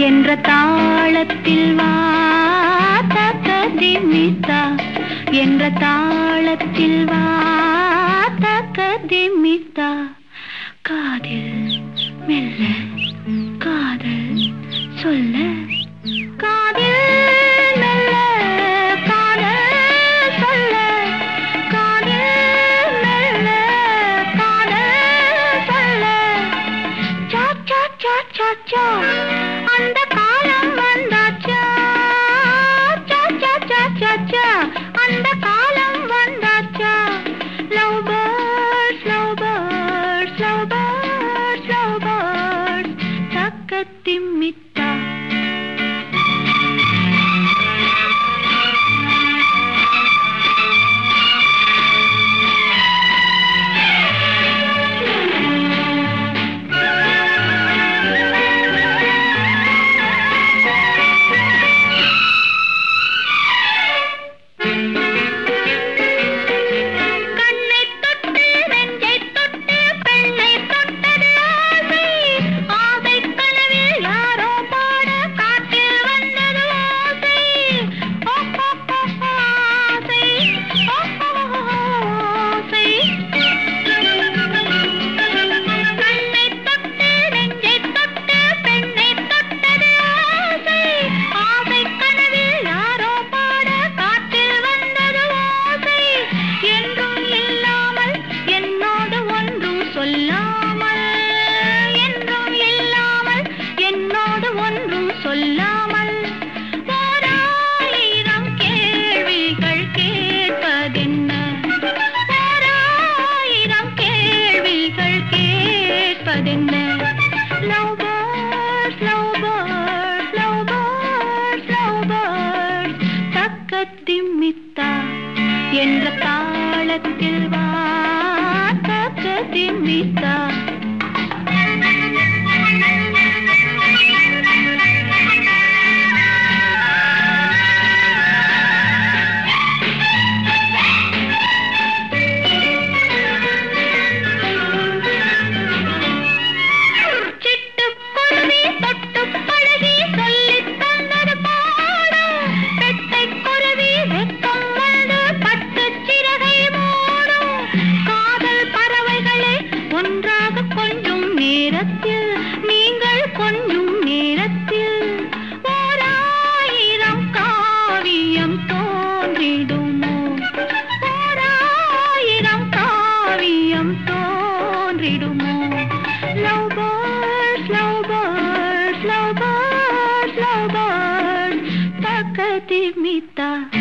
என்ற தாளத்தில் வா தக்கதிமித்தா என்ற தாளத்தில் வா தக்கதிமித்தா காதில் மெல்ல காதல் சொல்ல காதில் மெல்ல காதல் சொல்ல காதில் மெல்ல காதல் சொல்ல சா சா சா சா சா அந்த காலம் வந்தாச்சா சா சா சா சா சா அந்த காலம் வந்தாச்சா love birds love birds love birds love birds தக்கத்திமித்தா கண்ணை தொட்டு நெஞ்சை தொட்டு பெண்ணை தொட்டது ஆசை ஆசை கனவில் யாரோ பாட காட்டில் வந்தது ஆசை ஓ, ஓ, ஓ, ஓ, ஆசை ஓ, ஓ, ஓ, ஆசை கண்ணை தொட்டு நெஞ்சை தொட்டு பெண்ணை தொட்டது ஆசை ஆசை கனவில் யாரோ பாட காட்டில் வந்தது ஆசை என்றும் இல்லாமல் என்னோடு ஒன்றும் சொல்லாமல் என்றும் இல்லாமல் என்னோடு ஒன்றும் சொல்லாமல் ஓராயிரம் கேள்விகள் கேட்பதென்ன ஓராயிரம் கேள்விகள் கேட்பதென்ன love birds love birds love birds love birds தக்கத்திமித்தா என்ற தாளத்தில் வா தக்கத்திமித்தா சிட்டுக்குருவி தொட்டுப் பழகி சொல்லித் தந்தது பாடம். பெட்டைக் குருவி வெட்கம் வந்து பட்டுச் சிறகை மூடும். காதல் பறவைகளே ஒன்றாக கொஞ்சும் நேரத்தில் நீங்கள் கொஞ்சும் நேரத்தில் ஓராயிரம் காவியம் தோன்றிடுமோ ஓராயிரம் காவியம் தோன்றிடுமோ love birds love birds love birds love birds தக்கதிமித்தா